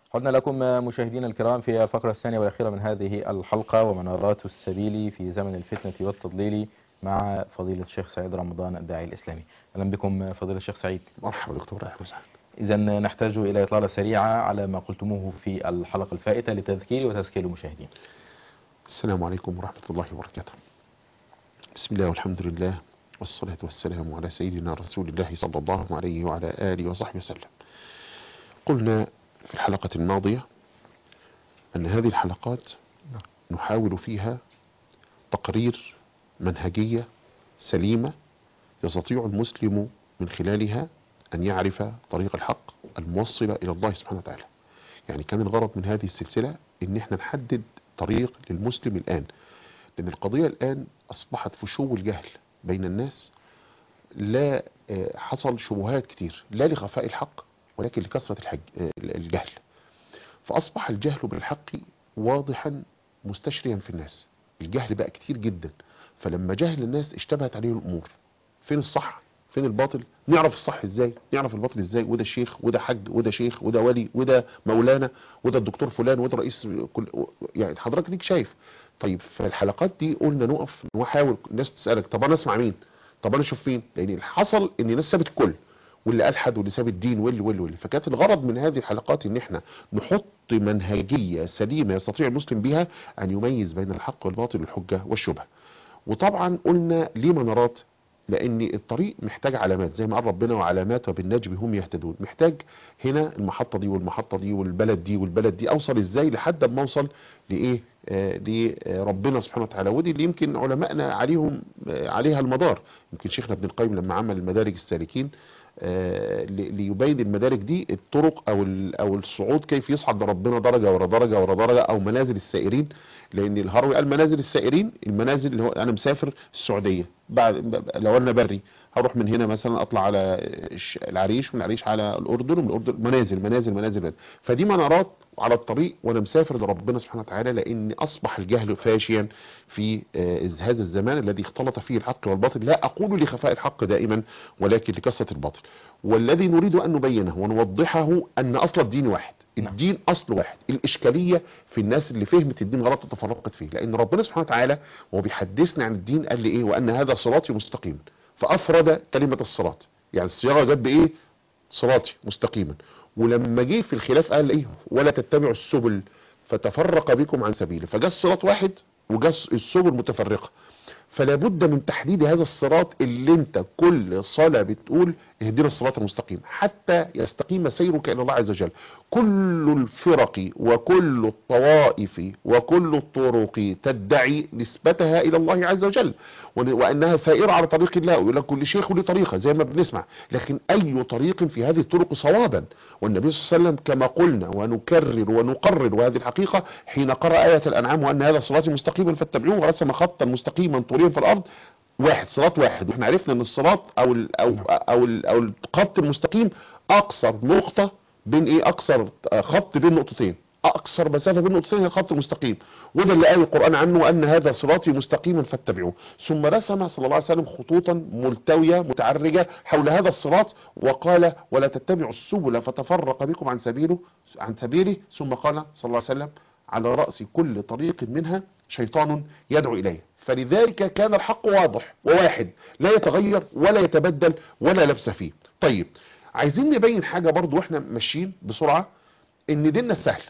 عدنا لكم مشاهدينا الكرام في الفقرة الثانية والأخيرة من هذه الحلقة ومنارات السبيل في زمن الفتنة والتضليل مع فضيلة الشيخ سعيد رمضان الداعي الإسلامي أهلا بكم فضيلة الشيخ سعيد مرحبا دكتور أهلا وسهلا إذا نحتاج إلى إطلالة سريعة على ما قلتموه في الحلقة الفائتة لتذكير وتذكير المشاهدين السلام عليكم ورحمة الله وبركاته بسم الله والحمد لله والصلاة والسلام على سيدنا رسول الله صلى الله عليه وعلى آله وصحبه وسلم قلنا في الحلقة الماضية أن هذه الحلقات نحاول فيها تقرير منهجية سليمة يستطيع المسلم من خلالها أن يعرف طريق الحق الموصلة إلى الله سبحانه وتعالى يعني كان الغرض من هذه السلسلة أن احنا نحدد طريق للمسلم الآن لأن القضية الآن أصبحت فشو الجهل بين الناس لا حصل شبهات كتير لا لخفاء الحق ولكن لكثرة الحج الجهل فأصبح الجهل بالحق واضحا مستشريا في الناس الجهل بقى كتير جدا فلما جهل الناس اشتبهت عليهم الأمور فين الصح فين الباطل نعرف الصح ازاي نعرف الباطل ازاي وده شيخ وده حج وده شيخ وده ولي وده مولانا وده الدكتور فلان وده رئيس كل يعني حضرتك ديك شايف طيب في الحلقات دي قلنا نقف نحاول الناس تسالك طب انا اسمع مين طب انا اشوف فين لان اللي حصل ان الناس سابت الكل واللي الحد واللي ساب الدين واللي واللي واللي فكانت الغرض من هذه الحلقات ان احنا نحط منهجيه سليمه يستطيع المسلم بها ان يميز بين الحق والباطل والحجه والشبهه وطبعا قلنا ليه منارات لان الطريق محتاج علامات زي ما قال ربنا وعلامات وبالنجم هم يهتدون محتاج هنا المحطة دي والمحطة دي والبلد دي والبلد دي اوصل ازاي لحد ما اوصل لايه آه لربنا سبحانه وتعالى ودي اللي يمكن علمائنا عليهم آه عليها المدار يمكن شيخنا ابن القيم لما عمل المدارج السالكين آه ليبين المدارج دي الطرق او او الصعود كيف يصعد لربنا درجه ورا درجه ورا درجه او منازل السائرين لان الهروي قال منازل السائرين المنازل اللي هو انا مسافر السعوديه بعد لو انا بري هروح من هنا مثلا اطلع على العريش من العريش على الاردن ومن الاردن منازل منازل منازل, منازل. فدي منارات على الطريق وانا مسافر لربنا سبحانه وتعالى لان اصبح الجهل فاشيا في هذا الزمان الذي اختلط فيه الحق والباطل لا اقول لخفاء الحق دائما ولكن لكثره الباطل والذي نريد ان نبينه ونوضحه ان اصل الدين واحد الدين اصل واحد الاشكاليه في الناس اللي فهمت الدين غلط وتفرقت فيه لان ربنا سبحانه وتعالى وهو بيحدثنا عن الدين قال لي ايه وان هذا صراطي مستقيم فافرد كلمه الصراط يعني الصياغه جت بايه صراطي مستقيما ولما جه في الخلاف قال ايه ولا تتبعوا السبل فتفرق بكم عن سبيله فجاء الصراط واحد وجاء السبل متفرقه فلا بد من تحديد هذا الصراط اللي انت كل صلاة بتقول اهدنا الصراط المستقيم حتى يستقيم سيرك الى الله عز وجل كل الفرق وكل الطوائف وكل الطرق تدعي نسبتها الى الله عز وجل وانها سائرة على طريق الله ويقول لك كل شيخ له طريقة زي ما بنسمع لكن اي طريق في هذه الطرق صوابا والنبي صلى الله عليه وسلم كما قلنا ونكرر ونقرر وهذه الحقيقة حين قرأ آية الانعام وان هذا صراطي مستقيما فاتبعوه ورسم خطا مستقيما طوليا في الارض واحد صراط واحد واحنا عرفنا ان الصراط او ال او او ال او الخط المستقيم اقصر نقطة بين ايه اقصر خط بين نقطتين اقصر مسافة بين نقطتين هي الخط المستقيم وده اللي قال القرآن عنه ان هذا صراطي مستقيما فاتبعوه ثم رسم صلى الله عليه وسلم خطوطا ملتوية متعرجة حول هذا الصراط وقال ولا تتبعوا السبل فتفرق بكم عن سبيله عن سبيله ثم قال صلى الله عليه وسلم على رأس كل طريق منها شيطان يدعو إليه فلذلك كان الحق واضح وواحد لا يتغير ولا يتبدل ولا لبس فيه طيب عايزين نبين حاجة برضو واحنا ماشيين بسرعة ان ديننا سهل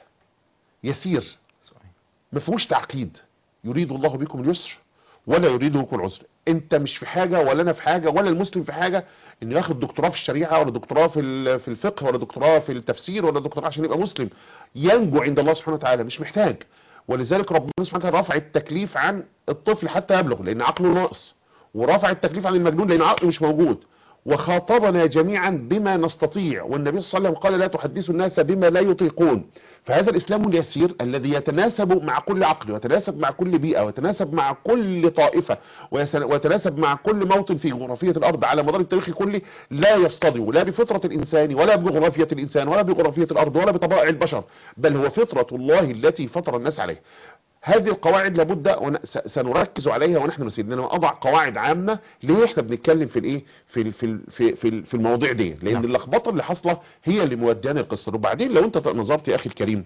يسير ما فيهوش تعقيد يريد الله بكم اليسر ولا يريد بكم العسر انت مش في حاجة ولا انا في حاجة ولا المسلم في حاجة انه ياخد دكتوراه في الشريعة ولا دكتوراه في في الفقه ولا دكتوراه في التفسير ولا دكتوراه عشان يبقى مسلم ينجو عند الله سبحانه وتعالى مش محتاج ولذلك ربنا سبحانه وتعالى رفع التكليف عن الطفل حتى يبلغ لان عقله ناقص ورفع التكليف عن المجنون لان عقله مش موجود وخاطبنا جميعا بما نستطيع والنبي صلى الله عليه وسلم قال لا تحدثوا الناس بما لا يطيقون فهذا الإسلام اليسير الذي يتناسب مع كل عقل ويتناسب مع كل بيئة ويتناسب مع كل طائفة ويتناسب مع كل موطن في جغرافية الأرض على مدار التاريخ كله لا يصطدم لا بفطرة الإنسان ولا بجغرافية الإنسان ولا بجغرافية الأرض ولا بطبائع البشر بل هو فطرة الله التي فطر الناس عليه هذه القواعد لابد ون- س- سنركز عليها ونحن نسير انما اضع قواعد عامه ليه احنا بنتكلم في الايه في ال- في ال- في في, ال- في المواضيع دي لان نعم. اللخبطه اللي حاصله هي اللي موديانا القصه وبعدين لو انت نظرت يا اخي الكريم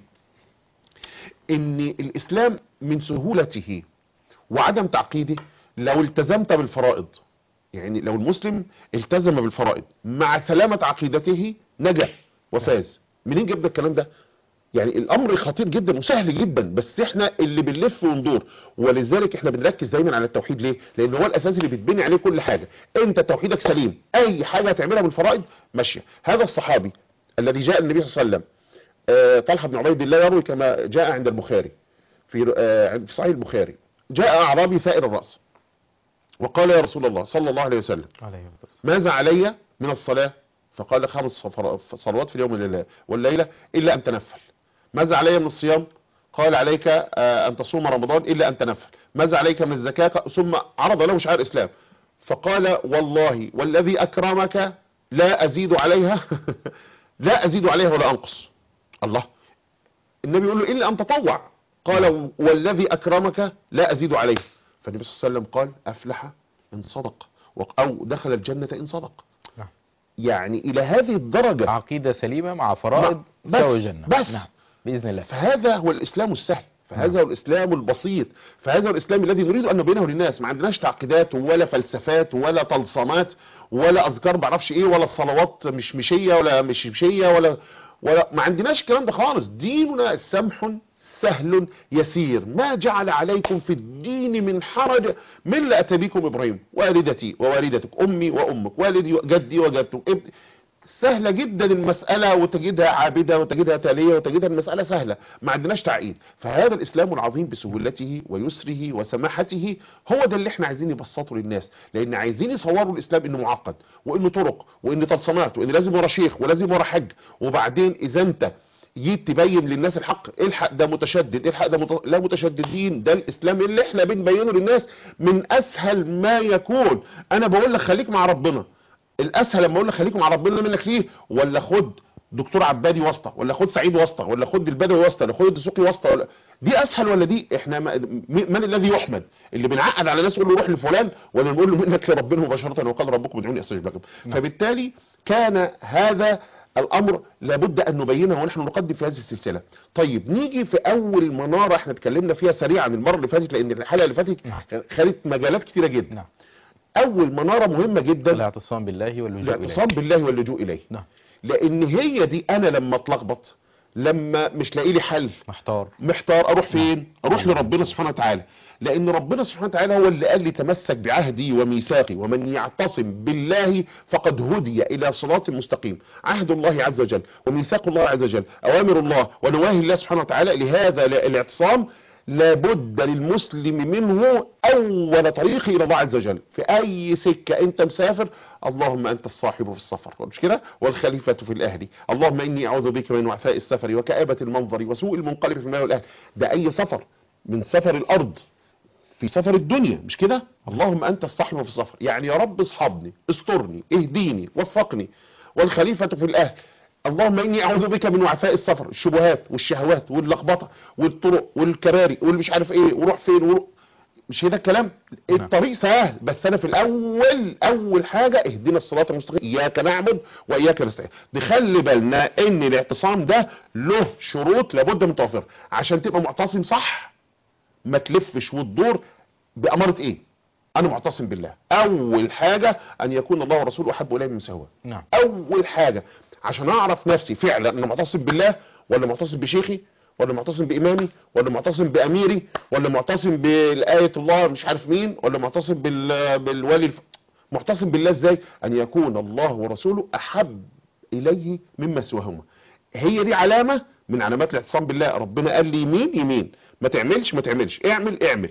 ان الاسلام من سهولته وعدم تعقيده لو التزمت بالفرائض يعني لو المسلم التزم بالفرائض مع سلامة عقيدته نجا وفاز منين جبنا الكلام ده يعني الامر خطير جدا وسهل جدا بس احنا اللي بنلف وندور ولذلك احنا بنركز دايما على التوحيد ليه لان هو الاساس اللي بتبني عليه كل حاجه انت توحيدك سليم اي حاجه هتعملها بالفرائض ماشيه هذا الصحابي الذي جاء النبي صلى الله عليه وسلم آه، طلحه بن عبيد الله يروي كما جاء عند البخاري في آه، في صحيح البخاري جاء اعرابي ثائر الراس وقال يا رسول الله صلى الله عليه وسلم عليه الصلاة ماذا علي من الصلاة فقال خمس صفر- صلوات في اليوم والليلة- والليلة إلا أن تنفل ماذا علي من الصيام قال عليك آه، أن تصوم رمضان إلا أن تنفل ماذا عليك من الزكاة ثم عرض له شعار الإسلام فقال والله والذي أكرمك لا أزيد عليها لا أزيد عليها ولا أنقص الله النبي يقول له إلا أن تطوع قال والذي أكرمك لا أزيد عليه فالنبي صلى الله عليه وسلم قال أفلح إن صدق وق- أو دخل الجنة إن صدق نعم. يعني إلى هذه الدرجة عقيدة سليمة مع فرائض بس- سوى الجنة بس. نعم بإذن الله فهذا هو الإسلام السهل فهذا هو الإسلام البسيط فهذا هو الإسلام الذي نريد أن نبينه للناس ما عندناش تعقيدات ولا فلسفات ولا طلسمات ولا أذكار بعرفش إيه ولا الصلوات مش مشية ولا مش مشية ولا ولا ما عندناش الكلام ده خالص ديننا سمح سهل يسير ما جعل عليكم في الدين من حرج ملة أتى بكم إبراهيم والدتي ووالدتك أمي وأمك والدي وجدي وجدتك ابن سهلة جدا المسألة وتجدها عابدة وتجدها تالية وتجدها المسألة سهلة ما عندناش تعقيد فهذا الإسلام العظيم بسهولته ويسره وسماحته هو ده اللي احنا عايزين نبسطه للناس لأن عايزين يصوروا الإسلام إنه معقد وإنه طرق وإنه تلصمات وإن لازم ورا شيخ ولازم ورا حج وبعدين إذا أنت جيت تبين للناس الحق الحق ده متشدد الحق ده مت... لا متشددين ده الاسلام اللي احنا بنبينه للناس من اسهل ما يكون انا بقول لك خليك مع ربنا الاسهل لما اقول لك خليك مع ربنا منك ليه ولا خد دكتور عبادي واسطه ولا خد سعيد واسطه ولا خد البدوي واسطه ولا خد الدسوقي واسطه ولا دي اسهل ولا دي احنا ما... م- من الذي يحمد اللي بنعقد على ناس نقول له روح لفلان ولا نقول له منك لربنا مباشره وقال ربكم ادعوني استجب لكم فبالتالي كان هذا الامر لابد ان نبينه ونحن نقدم في هذه السلسله طيب نيجي في اول مناره احنا اتكلمنا فيها سريعا المره اللي فاتت لان الحلقه اللي فاتت نعم. خدت مجالات كتيره جدا نعم اول مناره مهمه جدا الاعتصام بالله واللجوء إليه الاعتصام بالله واللجوء اليه نعم لان هي دي انا لما اتلخبط لما مش لاقي لي حل محتار محتار اروح فين اروح لربنا سبحانه وتعالى لان ربنا سبحانه وتعالى هو اللي قال لي تمسك بعهدي وميثاقي ومن يعتصم بالله فقد هدي الى صراط مستقيم عهد الله عز وجل وميثاق الله عز وجل اوامر الله ونواهي الله سبحانه وتعالى لهذا الاعتصام لابد للمسلم منه اول طريق الى الله عز وجل في اي سكه انت مسافر اللهم انت الصاحب في السفر مش كده والخليفه في الاهل اللهم اني اعوذ بك من وعثاء السفر وكآبه المنظر وسوء المنقلب في المال والاهل ده اي سفر من سفر الارض في سفر الدنيا مش كده اللهم انت الصاحب في السفر يعني يا رب اصحابني استرني اهديني وفقني والخليفه في الاهل اللهم اني اعوذ بك من وعثاء السفر الشبهات والشهوات واللخبطه والطرق والكباري والمش عارف ايه وروح فين وروح مش هذا الكلام الطريق سهل بس انا في الاول اول حاجه اهدنا الصراط المستقيم اياك نعبد واياك نستعين نخلي بالنا ان الاعتصام ده له شروط لابد من توفيرها عشان تبقى معتصم صح ما تلفش وتدور بأمارة ايه انا معتصم بالله اول حاجة ان يكون الله ورسوله احب اليه من سواه نعم اول حاجة عشان اعرف نفسي فعلا انا معتصم بالله ولا معتصم بشيخي ولا معتصم بامامي ولا معتصم باميري ولا معتصم بالآية الله مش عارف مين ولا معتصم بال... بالولي الف... معتصم بالله ازاي ان يكون الله ورسوله احب اليه مما سواهما هي دي علامة من علامات الاعتصام بالله ربنا قال لي يمين يمين ما تعملش ما تعملش اعمل اعمل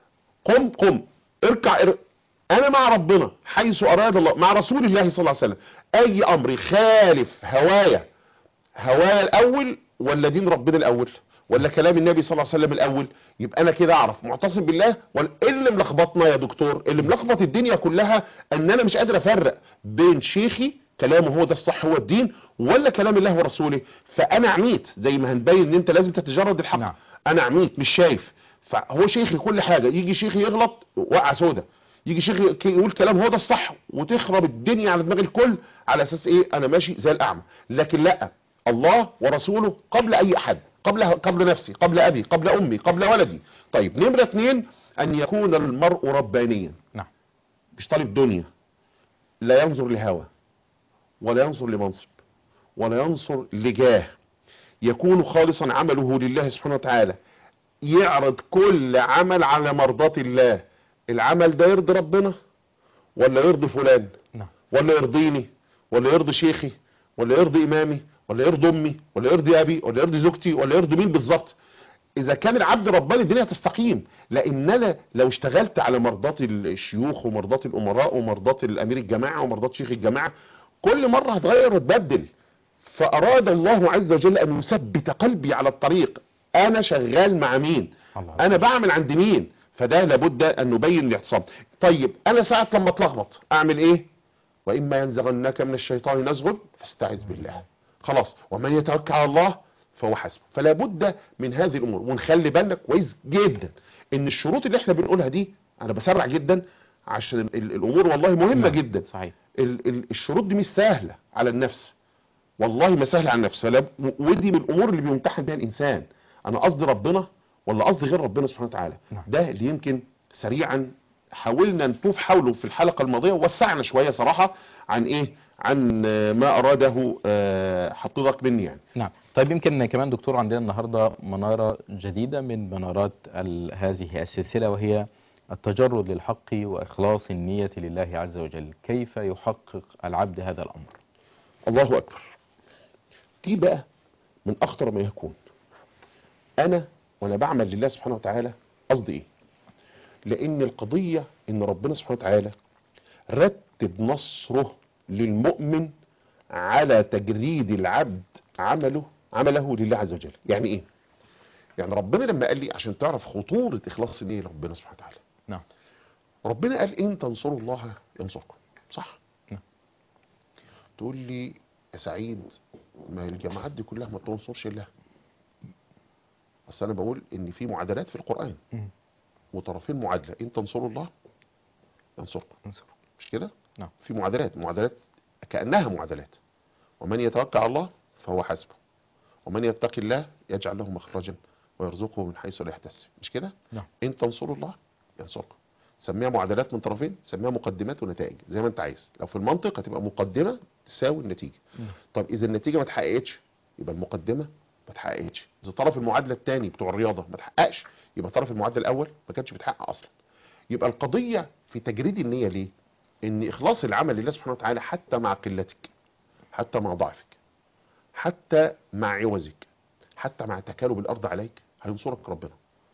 قم قم اركع ار... انا مع ربنا حيث اراد الله مع رسول الله صلى الله عليه وسلم اي امر يخالف هوايا هوايا الاول ولا دين ربنا الاول ولا كلام النبي صلى الله عليه وسلم الاول يبقى انا كده اعرف معتصم بالله ولا إيه اللي ملخبطنا يا دكتور اللي ملخبط الدنيا كلها ان انا مش قادر افرق بين شيخي كلامه هو ده الصح هو الدين ولا كلام الله ورسوله فانا عميت زي ما هنبين ان انت لازم تتجرد الحق نعم. انا عميت مش شايف فهو شيخي كل حاجه يجي شيخي يغلط وقع سودا يجي شيخ يقول كلام هو ده الصح وتخرب الدنيا على دماغ الكل على اساس ايه انا ماشي زي الاعمى لكن لا الله ورسوله قبل اي احد قبل قبل نفسي قبل ابي قبل امي قبل ولدي طيب نمره اثنين ان يكون المرء ربانيا نعم مش طالب دنيا لا ينظر لهوى ولا ينظر لمنصب ولا ينظر لجاه يكون خالصا عمله لله سبحانه وتعالى يعرض كل عمل على مرضاة الله العمل ده يرضي ربنا ولا يرضي فلان نعم ولا يرضيني ولا يرضي شيخي ولا يرضي امامي ولا يرضي امي ولا يرضي ابي ولا يرضي زوجتي ولا يرضي مين بالظبط اذا كان العبد رباني الدنيا هتستقيم لان انا لو اشتغلت على مرضات الشيوخ ومرضات الامراء ومرضات الامير الجماعه ومرضات شيخ الجماعه كل مره هتغير وتبدل فاراد الله عز وجل ان يثبت قلبي على الطريق انا شغال مع مين الله انا بعمل عند مين فده لابد ان نبين الاعتصام طيب انا ساعه لما اتلخبط اعمل ايه واما ينزغنك من الشيطان نزغ فاستعذ بالله خلاص ومن يتوكل على الله فهو حسبه فلا بد من هذه الامور ونخلي بالنا كويس جدا ان الشروط اللي احنا بنقولها دي انا بسرع جدا عشان ال- الامور والله مهمه نعم، جدا صحيح ال- ال- الشروط دي مش سهله على النفس والله ما سهله على النفس فلا ودي من الامور اللي بيمتحن بها الانسان انا قصدي ربنا ولا قصدي غير ربنا سبحانه وتعالى نعم. ده اللي يمكن سريعا حاولنا نطوف حوله في الحلقه الماضيه ووسعنا شويه صراحه عن ايه عن آه، ما اراده آه، حضرتك مني يعني نعم طيب يمكن كمان دكتور عندنا النهاردة منارة جديدة من منارات ال- هذه السلسلة وهي التجرد للحق وإخلاص النية لله عز وجل كيف يحقق العبد هذا الأمر الله اكبر دي بقى من اخطر ما يكون انا وانا بعمل لله سبحانه وتعالى قصدي ايه لان القضيه ان ربنا سبحانه وتعالى رتب نصره للمؤمن على تجريد العبد عمله عمله لله عز وجل يعني ايه يعني ربنا لما قال لي عشان تعرف خطوره اخلاص النيه لربنا سبحانه وتعالى نعم ربنا قال ان تنصروا الله ينصركم صح نعم. تقول لي يا سعيد ما الجماعات دي كلها ما تنصرش الله بس انا بقول ان في معادلات في القران مم. وطرفين معادله ان تنصروا الله ينصركم انصر. مش كده نعم. في معادلات معادلات كانها معادلات ومن يتوكل على الله فهو حسبه ومن يتقي الله يجعل له مخرجا ويرزقه من حيث لا يحتسب مش كده نعم. ان تنصروا الله ينصركم سميها معادلات من طرفين سميها مقدمات ونتائج زي ما انت عايز لو في المنطق هتبقى مقدمه تساوي النتيجه نعم. طب اذا النتيجه ما اتحققتش يبقى المقدمه ما اتحققتش اذا طرف المعادله الثاني بتوع الرياضه ما اتحققش يبقى طرف المعادله الاول ما كانش بيتحقق اصلا يبقى القضيه في تجريد النيه ليه ان اخلاص العمل لله سبحانه وتعالى حتى مع قلتك حتى مع ضعفك حتى مع عوزك حتى مع تكالب الارض عليك هينصرك ربنا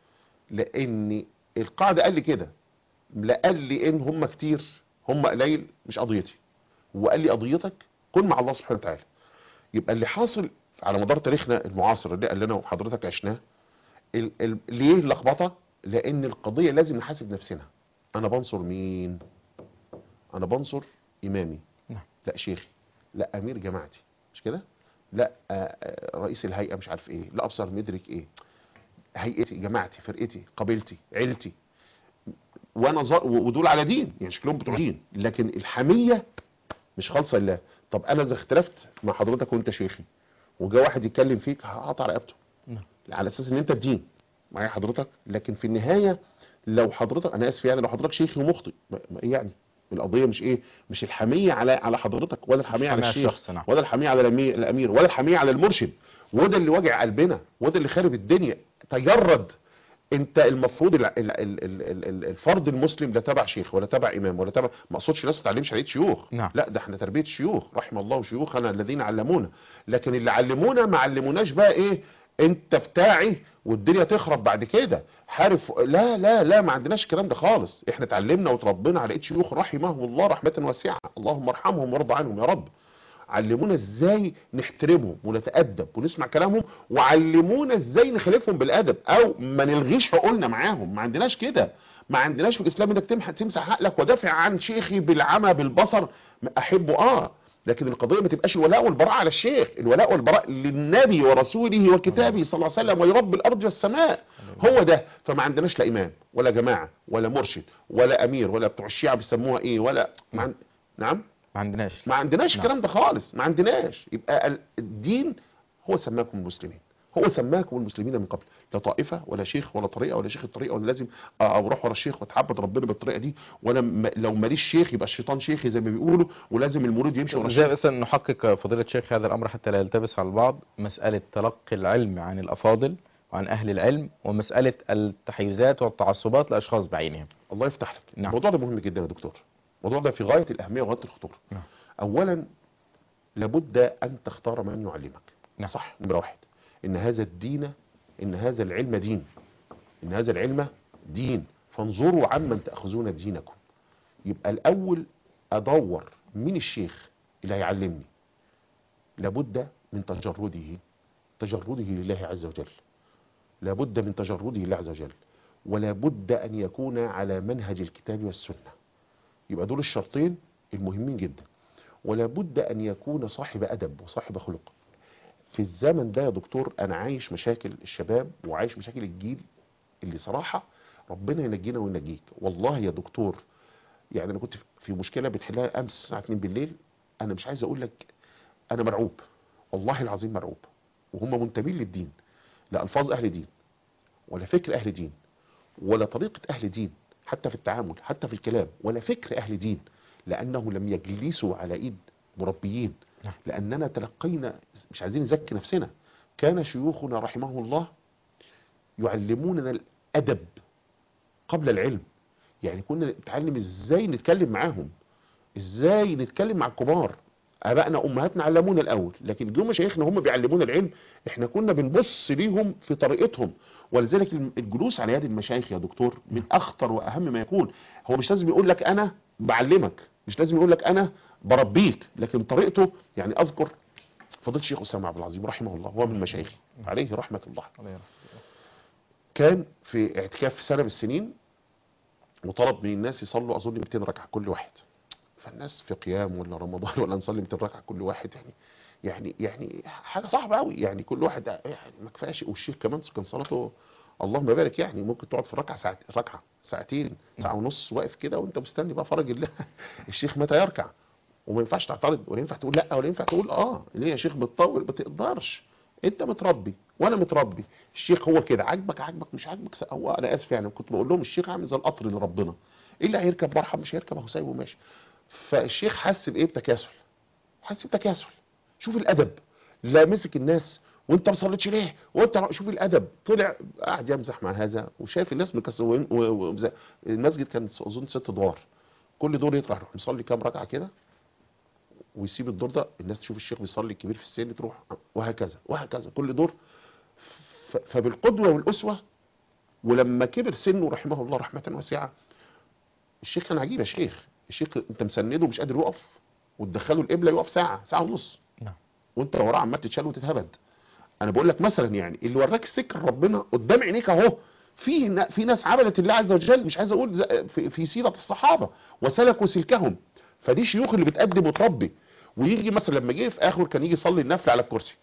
لان القاعده قال لي كده لا قال لي ان هم كتير هم قليل مش قضيتي وقال لي قضيتك كن مع الله سبحانه وتعالى يبقى اللي حاصل على مدار تاريخنا المعاصر اللي اللي انا وحضرتك عشناه ال ال ليه اللخبطه لان القضيه لازم نحاسب نفسنا انا بنصر مين انا بنصر امامي نعم. لا شيخي لا امير جماعتي مش كده لا آه، آه، رئيس الهيئه مش عارف ايه لا ابصر مدرك ايه هيئتي جماعتي فرقتي قبيلتي عيلتي وانا ظا- ودول على دين يعني شكلهم بتوع دين لكن الحميه مش خالصه لله طب انا اذا اختلفت مع حضرتك وانت شيخي وجا واحد يتكلم فيك هقطع رقبته نعم. على اساس ان انت الدين معايا حضرتك لكن في النهايه لو حضرتك انا اسف يعني لو حضرتك شيخي ومخطئ ما ما ايه يعني القضيه مش ايه مش الحميه على على حضرتك ولا الحميه على حماية الشيخ الشخص، نعم. ولا الحميه على الأمي- الامير ولا الحميه على المرشد وده اللي واجع قلبنا وده اللي خارب الدنيا تجرد انت المفروض ال- ال- ال- ال- ال- ال- الفرد المسلم لا تبع شيخ ولا تبع امام ولا تبع ما اقصدش ناس ما تعلمش شريعه شيوخ نعم. لا ده احنا تربيه شيوخ رحم الله شيوخنا الذين علمونا لكن اللي علمونا ما علموناش بقى ايه انت بتاعي والدنيا تخرب بعد كده حارف لا لا لا ما عندناش الكلام ده خالص احنا اتعلمنا وتربينا على ايد شيوخ رحمهم الله رحمه واسعه اللهم ارحمهم وارض عنهم يا رب علمونا ازاي نحترمهم ونتأدب ونسمع كلامهم وعلمونا ازاي نخالفهم بالادب او ما نلغيش حقوقنا معاهم ما عندناش كده ما عندناش في الاسلام انك تمح- تمسح عقلك ودافع عن شيخي بالعمى بالبصر ما احبه اه لكن القضيه ما تبقاش الولاء والبراء على الشيخ الولاء والبراء للنبي ورسوله وكتابه صلى الله عليه وسلم ولرب الارض والسماء هو ده فما عندناش لا امام ولا جماعه ولا مرشد ولا امير ولا بتوع الشيعه بيسموها ايه ولا ما عند... نعم ما عندناش ما عندناش نعم. الكلام ده خالص ما عندناش يبقى ال- الدين هو سماكم المسلمين هو سماكم المسلمين من قبل لا طائفه ولا شيخ ولا طريقه ولا شيخ الطريقه ولا لازم اروح ورا الشيخ واتعبد ربنا بالطريقه دي ولا م... لو ماليش شيخ يبقى الشيطان شيخي زي ما بيقولوا ولازم المريد يمشي ورا زي الشيخ مثلا نحقق فضيلة الشيخ هذا الأمر حتى لا يلتبس على البعض مسألة تلقي العلم عن الأفاضل وعن أهل العلم ومسألة التحيزات والتعصبات لأشخاص بعينهم الله يفتح لك نعم. الموضوع ده مهم جدا يا دكتور الموضوع ده في غايه الاهميه وغايه الخطوره نعم. اولا لابد ان تختار من يعلمك نعم. صح نمره واحد ان هذا الدين ان هذا العلم دين ان هذا العلم دين فانظروا عمن تاخذون دينكم يبقى الاول ادور مين الشيخ اللي هيعلمني لابد من تجرده تجرده لله عز وجل لابد من تجرده لله عز وجل ولا بد ان يكون على منهج الكتاب والسنه يبقى دول الشرطين المهمين جدا ولا بد ان يكون صاحب ادب وصاحب خلق في الزمن ده يا دكتور انا عايش مشاكل الشباب وعايش مشاكل الجيل اللي صراحه ربنا ينجينا وينجيك والله يا دكتور يعني انا كنت في مشكله بنحلها امس الساعه 2 بالليل انا مش عايز اقول لك انا مرعوب والله العظيم مرعوب وهم منتمين للدين لا الفاظ اهل دين ولا فكر اهل دين ولا طريقه اهل دين حتى في التعامل حتى في الكلام ولا فكر اهل دين لانهم لم يجلسوا على ايد مربيين نعم. لاننا تلقينا مش عايزين نزكي نفسنا كان شيوخنا رحمه الله يعلموننا الادب قبل العلم يعني كنا نتعلم ازاي نتكلم معاهم ازاي نتكلم مع الكبار ابائنا امهاتنا علمونا الاول لكن جم مشايخنا هم بيعلمونا العلم احنا كنا بنبص ليهم في طريقتهم ولذلك الجلوس على يد المشايخ يا دكتور من اخطر واهم ما يكون هو مش لازم يقول لك انا بعلمك مش لازم يقول لك انا بربيك لكن طريقته يعني اذكر فضيله الشيخ اسامه عبد العظيم رحمه الله هو من مشايخي عليه رحمه الله كان في اعتكاف في سنه من السنين وطلب من الناس يصلوا اظن 200 ركعه كل واحد فالناس في قيام ولا رمضان ولا نصلي 200 ركعه كل واحد يعني يعني يعني حاجه صعبه قوي يعني كل واحد يعني ما كفاش والشيخ كمان كان صلاته اللهم بارك يعني ممكن تقعد في الركعه ساعه ركعه ساعتين ساعه ونص واقف كده وانت مستني بقى فرج الله الشيخ متى يركع وما ينفعش تعترض ولا ينفع تقول لا ولا ينفع تقول اه ليه يا شيخ بتطول ما تقدرش انت متربي وانا متربي الشيخ هو كده عاجبك عاجبك مش عاجبك هو انا اسف يعني كنت بقول لهم الشيخ عامل زي القطر لربنا ايه اللي هيركب مرحب مش هيركب اهو سايبه ماشي فالشيخ حس بايه بتكاسل حس بتكاسل شوف الادب لا مسك الناس وانت ما صليتش ليه وانت شوف الادب طلع قاعد يمزح مع هذا وشايف الناس مكسرين المسجد كان اظن ست ادوار كل دور يطلع يروح مصلي كام ركعه كده ويسيب الدور ده الناس تشوف الشيخ بيصلي الكبير في السن تروح وهكذا وهكذا كل دور ف- فبالقدوه والاسوه ولما كبر سنه رحمه الله رحمه واسعه الشيخ كان عجيب يا شيخ الشيخ انت مسنده ومش قادر يقف وتدخله القبله يقف ساعه ساعه ونص نعم. وانت وراه عمال تتشال وتتهبد انا بقول لك مثلا يعني اللي وراك السكه ربنا قدام عينيك اهو في نا- في ناس عبدت الله عز وجل مش عايز اقول ز- في, في سيره الصحابه وسلكوا سلكهم فدي شيوخ اللي بتقدم وتربي ويجي مثلا لما جه في اخر كان يجي يصلي النفل على الكرسي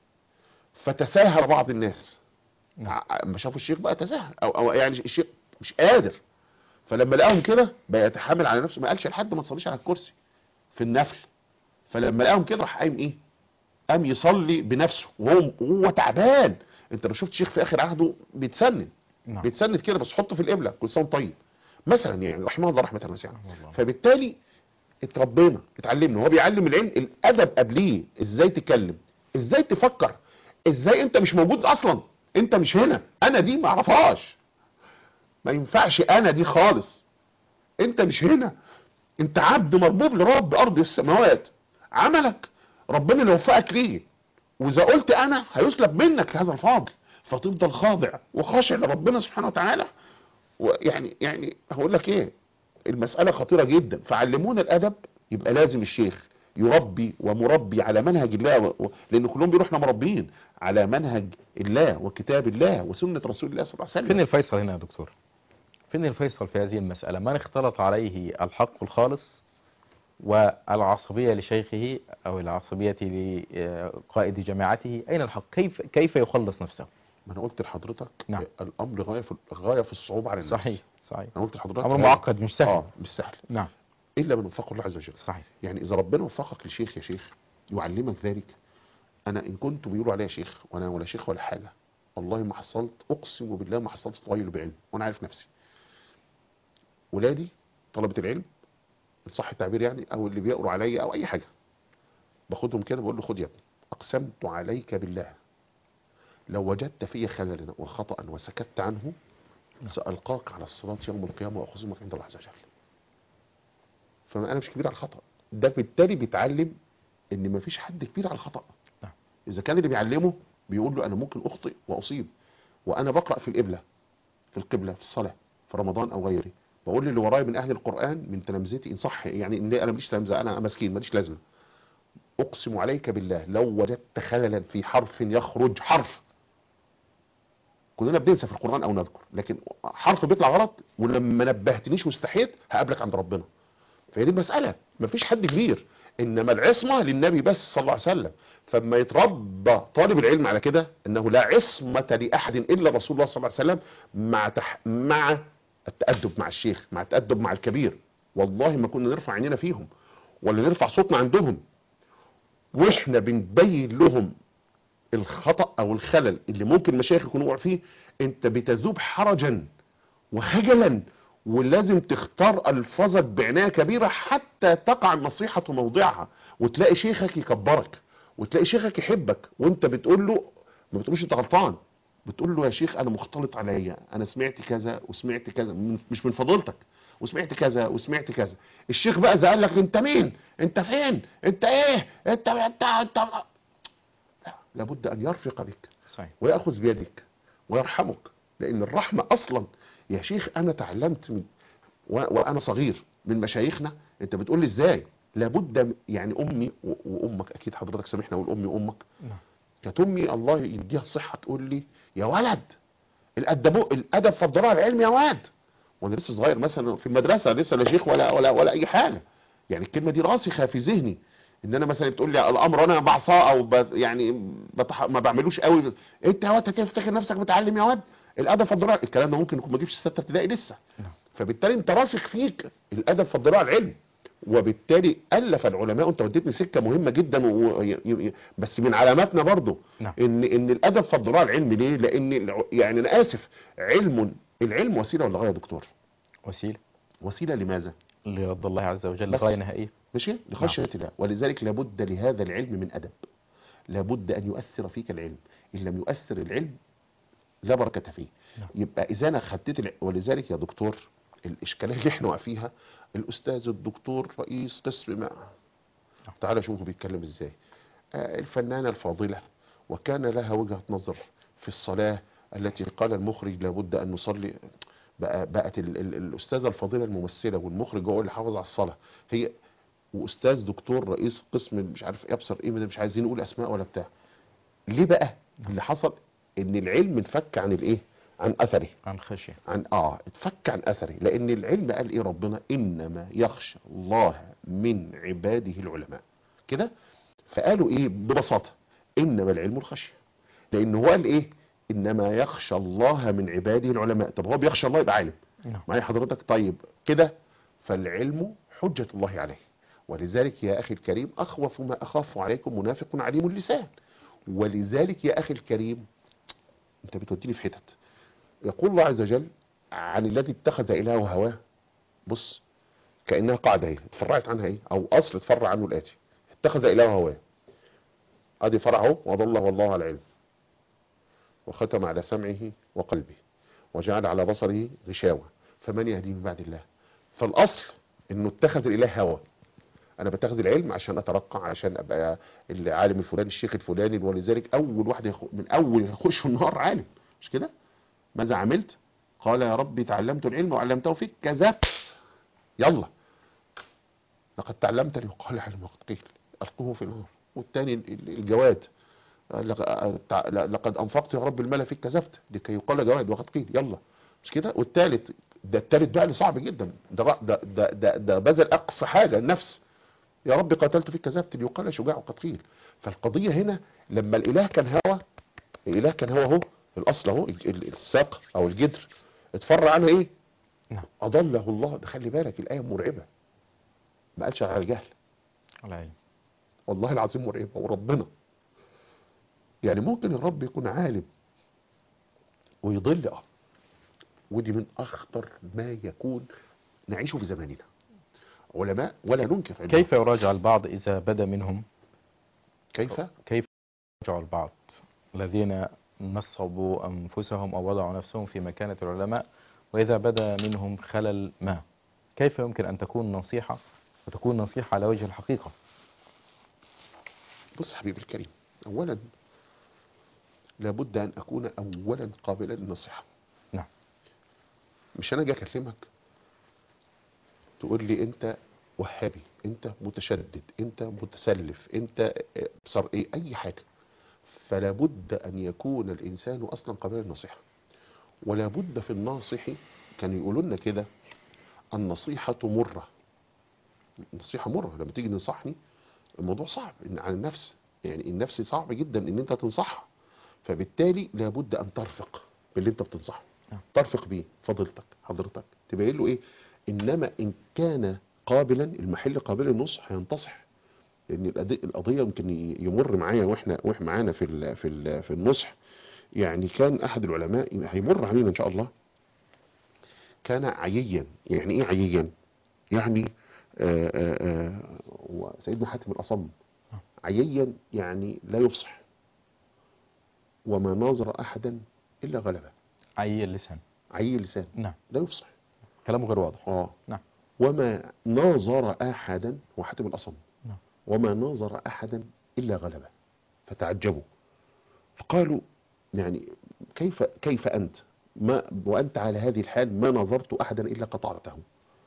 فتساهل بعض الناس نعم. ع- اما شافوا الشيخ بقى تساهل او, أو يعني الشيخ مش قادر فلما لقاهم كده بقى يتحامل على نفسه ما قالش لحد ما تصليش على الكرسي في النفل فلما لقاهم كده راح قايم ايه قام يصلي بنفسه وهو وهو تعبان انت لو شفت شيخ في اخر عهده بيتسند نعم بيتسند كده بس حطه في القبله كل سنه وأنت طيب مثلا يعني رحمه الله رحمه واسعه والله. فبالتالي اتربينا اتعلمنا هو بيعلم العلم الادب قبليه ازاي تتكلم ازاي تفكر ازاي انت مش موجود اصلا انت مش هنا انا دي ما اعرفهاش ما ينفعش انا دي خالص انت مش هنا انت عبد مربوب لرب ارض السماوات عملك ربنا اللي وفقك ليه واذا قلت انا هيسلب منك هذا الفضل فتفضل خاضع وخاشع لربنا سبحانه وتعالى ويعني يعني هقول لك ايه المسألة خطيرة جدا فعلمونا الأدب يبقى لازم الشيخ يربي ومربي على منهج الله و... و- لأن كلهم بيقولوا احنا مربيين على منهج الله وكتاب الله وسنة رسول الله صلى الله عليه فين وسلم الفيصل هنا يا دكتور فين الفيصل في هذه المسألة من اختلط عليه الحق الخالص والعصبية لشيخه أو العصبية لقائد جماعته أين الحق كيف كيف يخلص نفسه ما انا قلت لحضرتك نعم. الامر غايه في غايه في الصعوبه على الناس صحيح صحيح انا قلت لحضرتك أمر هذا- معقد مش سهل اه مش سهل نعم الا من وفقه الله عز وجل صحيح يعني اذا ربنا وفقك لشيخ يا شيخ يعلمك ذلك انا ان كنت بيقولوا عليا شيخ وانا ولا شيخ ولا حاجه والله ما حصلت اقسم بالله ما حصلت تغير بعلم وانا عارف نفسي ولادي طلبه العلم ان صح التعبير يعني او اللي بيقروا عليا او اي حاجه باخدهم كده بقول له خد يا ابني اقسمت عليك بالله لو وجدت في خللا وخطا وسكت عنه سالقاك على الصراط يوم القيامه واخصمك عند الله عز وجل فما انا مش كبير على الخطا ده بالتالي بيتعلم ان مفيش حد كبير على الخطا نعم. اذا كان اللي بيعلمه بيقول له انا ممكن اخطئ واصيب وانا بقرا في القبله في القبله في الصلاه في رمضان او غيره بقول للي ورايا من اهل القران من تلامذتي ان صح يعني ان انا ماليش تلامذه انا مسكين ماليش لازمه اقسم عليك بالله لو وجدت خللا في حرف يخرج حرف كلنا بننسى في القران او نذكر لكن حرف بيطلع غلط ولما نبهتنيش واستحيت هقابلك عند ربنا فهي دي المسألة مفيش حد كبير إنما العصمة للنبي بس صلى الله عليه وسلم فما يتربى طالب العلم على كده إنه لا عصمة لأحد إلا رسول الله صلى الله عليه وسلم مع تح... مع التأدب مع الشيخ مع التأدب مع الكبير والله ما كنا نرفع عينينا فيهم ولا نرفع صوتنا عندهم واحنا بنبين لهم الخطأ او الخلل اللي ممكن مشايخ يكونوا وقعوا فيه انت بتذوب حرجا وخجلا ولازم تختار الفاظك بعنايه كبيره حتى تقع النصيحه موضعها وتلاقي شيخك يكبرك وتلاقي شيخك يحبك وانت بتقول له ما بتقولش انت غلطان بتقول له يا شيخ انا مختلط عليا انا سمعت كذا وسمعت كذا من- مش من فضيلتك وسمعت كذا وسمعت كذا الشيخ بقى زعل لك انت مين انت فين انت ايه انت انت انت لا لابد ان يرفق بك صحيح ويأخذ بيدك ويرحمك لأن الرحمة أصلا يا شيخ أنا تعلمت من و... وأنا صغير من مشايخنا أنت بتقول لي إزاي لابد م- يعني أمي و... وأمك أكيد حضرتك سامحنا أقول أمي وأمك نعم كانت أمي الله يديها الصحة تقول لي يا ولد الأدب الأدب في الضراع العلم يا واد وأنا لسه صغير مثلا في المدرسة لسه لا شيخ ولا ولا ولا أي حاجة يعني الكلمة دي راسخة في ذهني ان انا مثلا بتقول لي الامر انا بعصاه او ب... يعني بتح... ما بعملوش قوي انت يا واد تفتكر نفسك متعلم يا واد الادب في الضراع الكلام ده ممكن يكون ما جبش سته ابتدائي لسه نعم. فبالتالي انت راسخ فيك الادب في الضراع العلم وبالتالي الف العلماء انت وديتني سكه مهمه جدا و... ي... ي... بس من علاماتنا برضو نعم. ان ان الادب في الضراع العلم ليه لان الع- يعني انا اسف علم العلم وسيله ولا غايه يا دكتور وسيلة وسيله لماذا لرضا الله عز وجل بس. غاية نهائية ماشي لخشية الله ولذلك لابد لهذا العلم من أدب لابد أن يؤثر فيك العلم إن لم يؤثر العلم لا بركة فيه نعم. يبقى إذا أنا خدت الع... ولذلك يا دكتور الإشكالية اللي احنا واقع فيها الأستاذ الدكتور رئيس قسم ما تعال شوفوا بيتكلم إزاي آه، الفنانة الفاضلة وكان لها وجهة نظر في الصلاة التي قال المخرج لابد أن نصلي بقى بقت ال... ال... الأستاذة الفاضلة الممثلة والمخرج هو اللي حافظ على الصلاة هي واستاذ دكتور رئيس قسم مش عارف يبصر ايه ده مش عايزين نقول اسماء ولا بتاع ليه بقى اللي حصل ان العلم انفك عن الايه عن اثره عن خشية عن اه اتفك عن اثره لان العلم قال ايه ربنا انما يخشى الله من عباده العلماء كده فقالوا ايه ببساطه انما العلم الخشيه لان هو قال ايه انما يخشى الله من عباده العلماء طب هو بيخشى الله يبقى عالم نعم معايا حضرتك طيب كده فالعلم حجة الله عليه ولذلك يا أخي الكريم أخوف ما أخاف عليكم منافق عليم اللسان ولذلك يا أخي الكريم أنت بتوديني في حتت يقول الله عز وجل عن الذي اتخذ إلهه هواه بص كأنها قاعدة اهي اتفرعت عنها ايه أو أصل اتفرع عنه الآتي اتخذ إلهه هواه أدي فرع اهو وضله والله على علم وختم على سمعه وقلبه وجعل على بصره غشاوة فمن يهديه من بعد الله فالأصل انه اتخذ الاله هوى انا بتخذ العلم عشان اترقى عشان ابقى العالم الفلاني الشيخ الفلاني ولذلك اول واحد يخ... من اول يخش النار عالم مش كده ماذا عملت قال يا ربي تعلمت العلم وعلمته فيك كذبت يلا لقد تعلمت ليقال علم وقد قيل القوه في النار والتاني ال- الجواد لق- تع- لقد انفقت يا رب المال فيك كذبت لكي يقال جواد وقد قيل يلا مش كده والتالت ده التالت بقى اللي صعب جدا ده رأ- ده ده ده, ده بذل اقصى حاجه النفس يا رب قتلت فيك كذبت ليقال شجاع وقد قيل فالقضيه هنا لما الاله كان هوى الاله كان هو هو الاصل اهو ال- ال- الساق او الجدر اتفرع عنه ايه نعم. اضله الله ده خلي بالك الايه مرعبه ما قالش على الجهل العلم والله العظيم مرعبه وربنا يعني ممكن يا رب يكون عالم ويضل اه ودي من اخطر ما يكون نعيشه في زماننا علماء ولا ننكر علمهم. كيف يراجع البعض إذا بدا منهم كيف كيف يراجع البعض الذين نصبوا أنفسهم أو وضعوا نفسهم في مكانة العلماء وإذا بدا منهم خلل ما كيف يمكن أن تكون نصيحة وتكون نصيحة على وجه الحقيقة بص حبيبي الكريم اولا لابد ان اكون اولا قابلا للنصيحه نعم. مش انا اجي اكلمك تقول لي انت وهابي انت متشدد انت متسلف انت بصر ايه اي حاجه فلا بد ان يكون الانسان اصلا قابلا للنصيحه ولا بد في الناصح كانوا يقولوا لنا كده النصيحه مره النصيحه مره لما تيجي تنصحني الموضوع صعب إن على النفس يعني النفس صعب جدا ان انت تنصحها فبالتالي لابد ان ترفق باللي انت بتنصحه نعم. ترفق بيه فضيلتك حضرتك تبين له ايه انما ان كان قابلا المحل قابل للنصح هينتصح لان القضية- القضيه يمكن ي- يمر معايا واحنا واحنا معانا في ال في ال في النصح يعني كان احد العلماء هيمر علينا ان شاء الله كان عييا يعني ايه عييا يعني آه، آه، آه، وسيدنا حاتم الأصم عييا يعني لا يفصح وما ناظر أحدا إلا غلبه عي اللسان عيي اللسان نعم لا يفصح كلامه غير واضح آه نعم. وما ناظر أحدا وحاتم الأصم نعم. وما ناظر أحدا إلا غلبه فتعجبوا فقالوا يعني كيف كيف أنت ما وأنت على هذه الحال ما نظرت أحدا إلا قطعته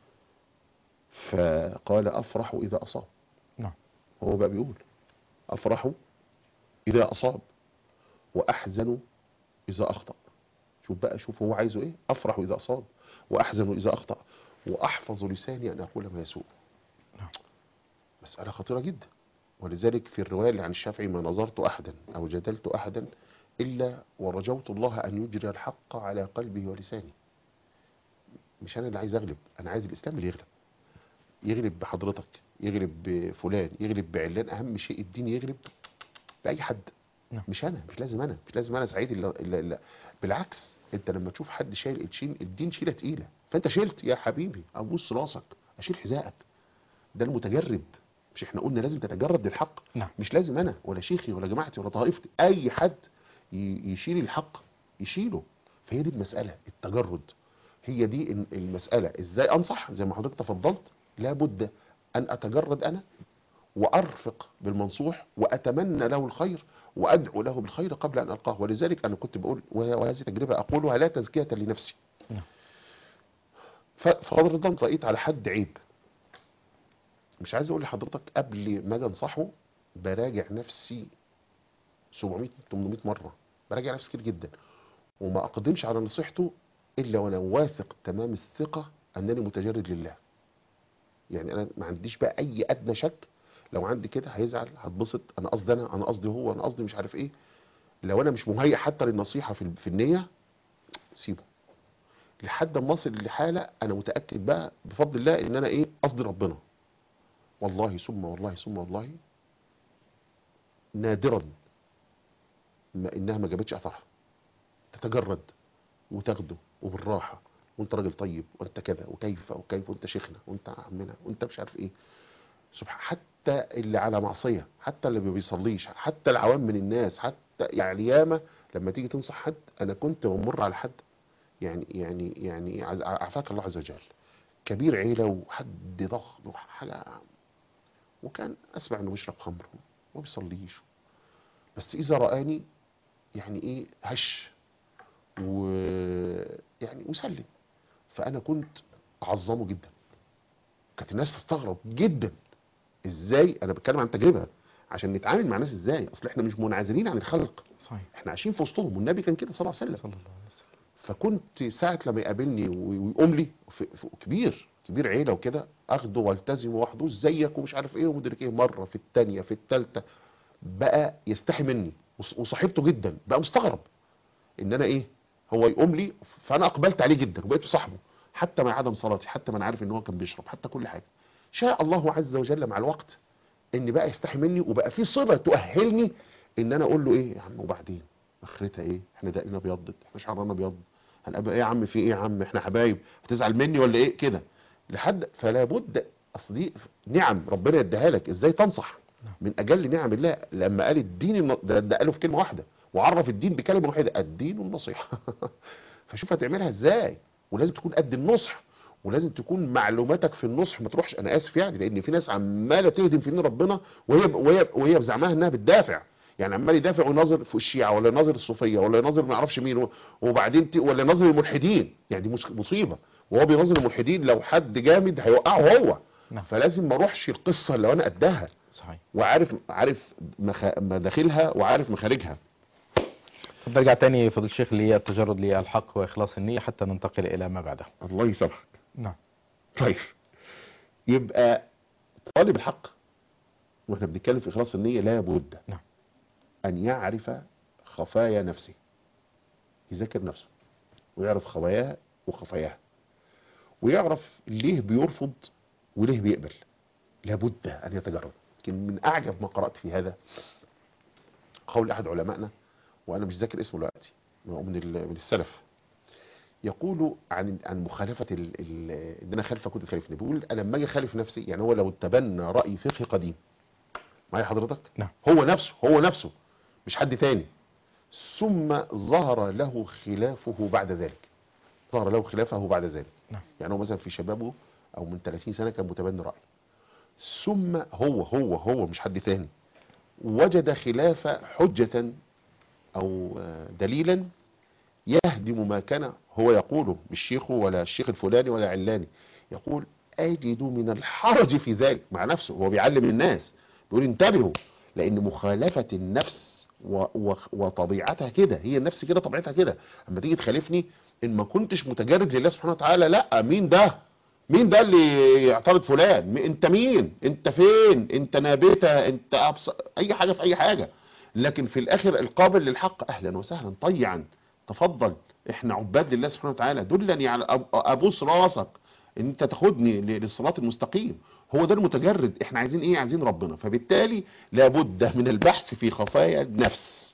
فقال أفرح إذا أصاب نعم. هو بقى بيقول أفرح إذا أصاب وأحزن إذا أخطأ شوف بقى شوف هو عايزه إيه أفرح إذا أصاب وأحزن إذا أخطأ وأحفظ لساني أن أقول ما يسوء نعم. مسألة خطيرة جدا ولذلك في الرواية اللي عن الشافعي ما نظرت أحدا أو جدلت أحدا إلا ورجوت الله أن يجري الحق على قلبي ولساني مش أنا اللي عايز أغلب أنا عايز الإسلام اللي يغلب يغلب بحضرتك يغلب بفلان يغلب بعلان أهم شيء الدين يغلب بأي حد نعم. مش أنا مش لازم أنا مش لازم أنا سعيد إلا, إلا, إلا بالعكس أنت لما تشوف حد شايل تشيل الدين شيلة تقيلة فأنت شلت يا حبيبي أبوس راسك أشيل حذائك ده المتجرد مش احنا قلنا لازم تتجرد للحق نعم. مش لازم انا ولا شيخي ولا جماعتي ولا طائفتي اي حد ي- يشيل الحق يشيله فهي دي المسألة التجرد هي دي ال- المسألة ازاي انصح زي ما حضرتك تفضلت لابد ان اتجرد انا وارفق بالمنصوح واتمنى له الخير وادعو له بالخير قبل ان القاه ولذلك انا كنت بقول وه- وهذه تجربة اقولها لا تزكية لنفسي نعم. ف- ففضلا رأيت على حد عيب مش عايز اقول لحضرتك قبل ما اجي انصحه براجع نفسي 700 800 مره براجع نفسي كتير جدا وما اقدمش على نصيحته الا وانا واثق تمام الثقه انني متجرد لله يعني انا ما عنديش بقى اي ادنى شك لو عندي كده هيزعل هتبسط انا قصدي انا انا قصدي هو انا قصدي مش عارف ايه لو انا مش مهيئ حتى للنصيحه في في النيه سيبه لحد ما اصل لحاله انا متاكد بقى بفضل الله ان انا ايه قصدي ربنا والله ثم والله ثم والله نادرا ما انها ما جابتش اثرها تتجرد وتاخده وبالراحه وانت راجل طيب وانت كذا وكيف وكيف وانت شيخنا وانت عمنا وانت مش عارف ايه سبحان حتى اللي على معصيه حتى اللي ما بيصليش حتى العوام من الناس حتى يعني ياما لما تيجي تنصح حد انا كنت بمر على حد يعني يعني يعني عز- عافاك الله عز وجل كبير عيله وحد ضخم وحاجه وكان اسمع انه بيشرب خمر وما بيصليش بس اذا رآني يعني ايه هش ويعني وسلم فانا كنت اعظمه جدا كانت الناس تستغرب جدا ازاي انا بتكلم عن تجربه عشان نتعامل مع ناس ازاي اصل احنا مش منعزلين عن الخلق صحيح احنا عايشين في وسطهم والنبي كان كده صلى الله عليه وسلم صلى الله عليه وسلم فكنت ساعة لما يقابلني ويقوم لي في في كبير كبير عيله وكده اخده والتزم واحدوث زيك ومش عارف ايه ومدرك ايه مره في الثانيه في الثالثه بقى يستحي مني وص- وصاحبته جدا بقى مستغرب ان انا ايه هو يقوم لي فانا اقبلت عليه جدا وبقيت صاحبه حتى مع عدم صلاتي حتى ما انا عارف ان هو كان بيشرب حتى كل حاجه شاء الله عز وجل مع الوقت ان بقى يستحي مني وبقى في صله تؤهلني ان انا اقول له ايه يا عم وبعدين اخرتها ايه احنا دقنا ابيضت احنا شعرنا ابيض هنبقى ايه يا عم في ايه يا عم احنا حبايب هتزعل مني ولا ايه كده لحد فلا بد اصل دي نعم ربنا يديها لك ازاي تنصح من اجل نعم الله لما قال الدين الن- ده, ده قاله في كلمه واحده وعرف الدين بكلمه واحده الدين النصيحه فشوف هتعملها ازاي ولازم تكون قد النصح ولازم تكون معلوماتك في النصح ما تروحش انا اسف يعني لان في ناس عماله تهدم في دين ربنا وهي وهي وهي بزعمها انها بتدافع يعني عمال يدافع ويناظر في الشيعه ولا يناظر الصوفيه ولا يناظر ما اعرفش مين و- وبعدين ت... ولا يناظر الملحدين يعني دي مش- مصيبه وهو بيناظر الملحدين لو حد جامد هيوقعه هو نعم. فلازم ما اروحش القصه اللي انا قدها صحيح وعارف عارف مخ... مداخلها وعارف مخارجها طب نرجع تاني فضل الشيخ للتجرد للحق واخلاص النية حتى ننتقل الى ما بعده الله يسامحك نعم طيب يبقى طالب الحق واحنا بنتكلم في اخلاص النيه لابد نعم. ان يعرف خفايا نفسه يذاكر نفسه ويعرف خواياه وخفاياها ويعرف ليه بيرفض وليه بيقبل لابد ان يتجرد لكن من اعجب ما قرات في هذا قول احد علمائنا وانا مش ذاكر اسمه دلوقتي هو من ال- من السلف يقول عن عن مخالفه ال- ال- ان انا خالفك كنت خالفني بيقول انا لما اجي اخالف نفسي يعني هو لو تبنى راي فقهي قديم معايا حضرتك نعم. هو نفسه هو نفسه مش حد تاني ثم ظهر له خلافه بعد ذلك ظهر له خلافه بعد ذلك نعم. يعني هو مثلا في شبابه او من 30 سنه كان متبني راي ثم هو هو هو مش حد تاني وجد خلاف حجه او آه، دليلا يهدم ما كان هو يقوله مش شيخه ولا الشيخ الفلاني ولا علاني يقول أجد من الحرج في ذلك مع نفسه هو بيعلم الناس بيقول انتبهوا لأن مخالفة النفس و و وطبيعتها كده هي النفس كده طبيعتها كده اما تيجي تخالفني ان ما كنتش متجرد لله سبحانه وتعالى لا مين ده مين ده اللي يعترض فلان مي- انت مين انت فين انت نابته انت أبص... اي حاجه في اي حاجه لكن في الاخر القابل للحق اهلا وسهلا طيعا تفضل احنا عباد لله سبحانه وتعالى دلني على أب- ابوس راسك ان انت تاخدني ل- للصراط المستقيم هو ده المتجرد احنا عايزين ايه عايزين ربنا فبالتالي لابد من البحث في خفايا النفس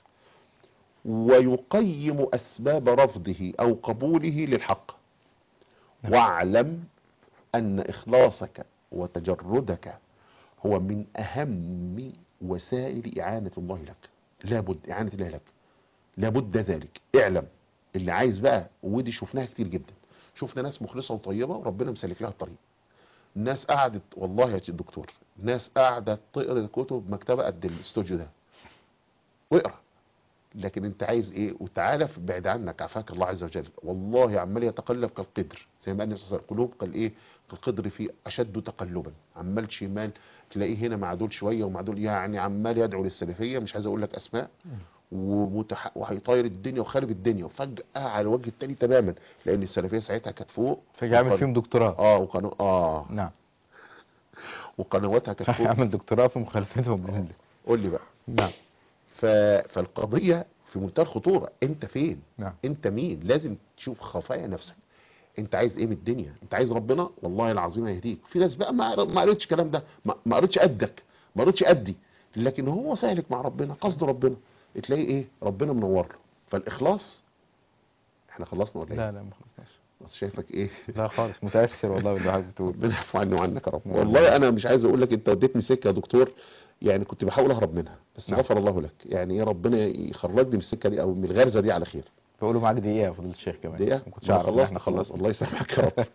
ويقيم اسباب رفضه او قبوله للحق نعم. واعلم ان اخلاصك وتجردك هو من اهم وسائل اعانه الله لك لابد اعانه الله لك لابد ذلك اعلم اللي عايز بقى ودي شفناها كتير جدا شفنا ناس مخلصه وطيبه وربنا مسلك لها الطريق ناس قعدت والله يا دكتور ناس قاعده تقرا كتب مكتبه قد الاستوديو ده واقرا لكن انت عايز ايه وتعالى في- بعد عنك عفاك الله عز وجل والله عمال يتقلب كالقدر زي ما قال النبي صلى الله عليه وسلم قلوب قال ايه كالقدر في اشد تقلبا عمال شمال تلاقيه هنا مع دول شويه ومع دول يعني عمال يدعو للسلفيه مش عايز اقول لك اسماء ومتح... وهيطير الدنيا وخارب الدنيا وفجاه على الوجه التاني تماما لان السلفيه ساعتها كانت فوق فجأة عمل وقن- فيهم دكتوراه اه وقنو... اه نعم وقنواتها كانت فوق عمل دكتوراه في مخالفتهم من قول لي بقى نعم ف... فالقضيه في منتهى الخطوره انت فين نعم انت مين لازم تشوف خفايا نفسك انت عايز ايه من الدنيا انت عايز ربنا والله العظيم هيهديك في ناس بقى ما ما قريتش الكلام ده ما ما قريتش قدك ما قريتش قدي لكن هو سالك مع ربنا قصد ربنا تلاقي ايه ربنا منور له فالاخلاص احنا خلصنا ولا ايه لا لا ما خلصناش بس شايفك ايه لا خالص متأثر والله باللي حضرتك بتقول ربنا يعفو عني وعنك يا رب نعم. والله انا مش عايز اقول لك انت وديتني سكه يا دكتور يعني كنت بحاول اهرب منها بس نعم. غفر الله لك يعني ايه ربنا يخرجني من السكه دي او من الغرزه دي على خير بقولوا معاك دقيقة يا فضيلة الشيخ كمان دقيقة ما كنتش ما أعرف إن خلصنا إحنا خلاص خلصنا. الله يسامحك يا رب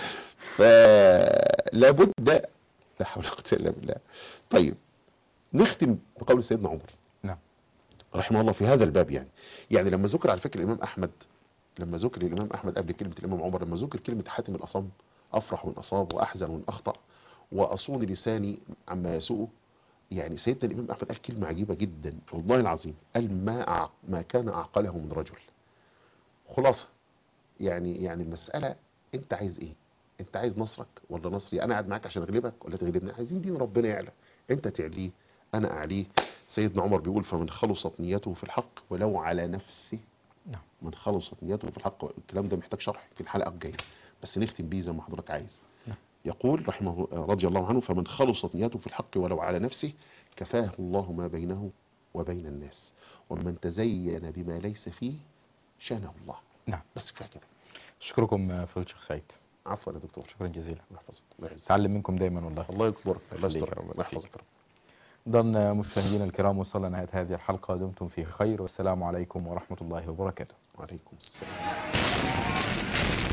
فلا بد لا حول ولا قوة الا بالله طيب نختم بقول سيدنا عمر نعم. رحمه الله في هذا الباب يعني يعني لما ذكر على فكرة الإمام أحمد لما ذكر الإمام أحمد قبل كلمة الإمام عمر لما ذكر كلمة حاتم الأصم أفرح وإن أصاب وأحزن وإن أخطأ وأصون لساني عما يسوء يعني سيدنا الإمام أحمد قال كلمة عجيبة جدا والله العظيم قال ما أع... ما كان أعقله من رجل خلاصة يعني يعني المسألة أنت عايز إيه انت عايز نصرك ولا نصري انا قاعد معاك عشان اغلبك ولا تغلبني عايزين دين ربنا يعلى انت تعليه انا اعليه سيدنا عمر بيقول فمن خلصت نيته في الحق ولو على نفسه نعم. من خلصت نيته في الحق الكلام ده محتاج شرح في الحلقه الجايه بس نختم بيه زي ما حضرتك عايز نعم. يقول رحمه رضي الله عنه فمن خلصت نيته في الحق ولو على نفسه كفاه الله ما بينه وبين الناس ومن تزين بما ليس فيه شانه الله نعم. بس كفايه كده أشكركم فضيلة الشيخ سعيد عفوا يا دكتور شكرا جزيلا الله يحفظك الله يعزك تعلم منكم دايما والله الله يكبرك الله يخليك يا يسترك رب. الله يحفظك رب. ضمن مشاهدينا الكرام وصلنا نهاية هذه الحلقة دمتم في خير والسلام عليكم ورحمة الله وبركاته وعليكم السلام